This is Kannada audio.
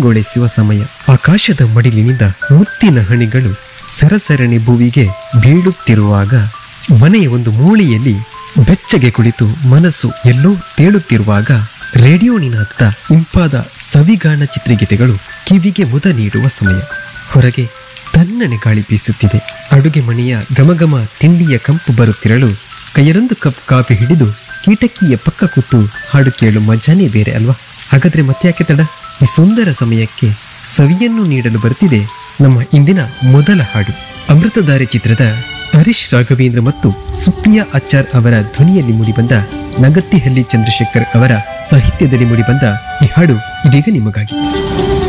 ಕಂಗೊಳಿಸುವ ಸಮಯ ಆಕಾಶದ ಮಡಿಲಿನಿಂದ ಮುತ್ತಿನ ಹಣಿಗಳು ಸರಸರಣಿ ಭುವಿಗೆ ಬೀಳುತ್ತಿರುವಾಗ ಮನೆಯ ಒಂದು ಮೂಲೆಯಲ್ಲಿ ಬೆಚ್ಚಗೆ ಕುಳಿತು ಮನಸ್ಸು ಎಲ್ಲೋ ತೇಳುತ್ತಿರುವಾಗ ರೇಡಿಯೋ ನಿನಾದ ಇಂಪಾದ ಸವಿಗಾನ ಚಿತ್ರಗೀತೆಗಳು ಕಿವಿಗೆ ಮುದ ನೀಡುವ ಸಮಯ ಹೊರಗೆ ತನ್ನನೆ ಗಾಳಿ ಬೀಸುತ್ತಿದೆ ಅಡುಗೆ ಮನೆಯ ಘಮಘಮ ತಿಂಡಿಯ ಕಂಪು ಬರುತ್ತಿರಲು ಕೈಯರೊಂದು ಕಪ್ ಕಾಫಿ ಹಿಡಿದು ಕೀಟಕಿಯ ಪಕ್ಕ ಕೂತು ಹಾಡು ಕೇಳು ಮಜಾನೇ ಬೇರೆ ಅಲ್ವಾ ಹಾಗಾದ್ರೆ ಮತ್ತ್ಯಾಕೆ ತಡ ಈ ಸುಂದರ ಸಮಯಕ್ಕೆ ಸವಿಯನ್ನು ನೀಡಲು ಬರ್ತಿದೆ ನಮ್ಮ ಇಂದಿನ ಮೊದಲ ಹಾಡು ಅಮೃತಧಾರೆ ಚಿತ್ರದ ಹರೀಶ್ ರಾಘವೇಂದ್ರ ಮತ್ತು ಸುಪ್ರಿಯಾ ಆಚಾರ್ ಅವರ ಧ್ವನಿಯಲ್ಲಿ ಮೂಡಿಬಂದ ನಗತ್ತಿಹಳ್ಳಿ ಚಂದ್ರಶೇಖರ್ ಅವರ ಸಾಹಿತ್ಯದಲ್ಲಿ ಮೂಡಿಬಂದ ಈ ಹಾಡು ಇದೀಗ ನಿಮಗಾಗಿ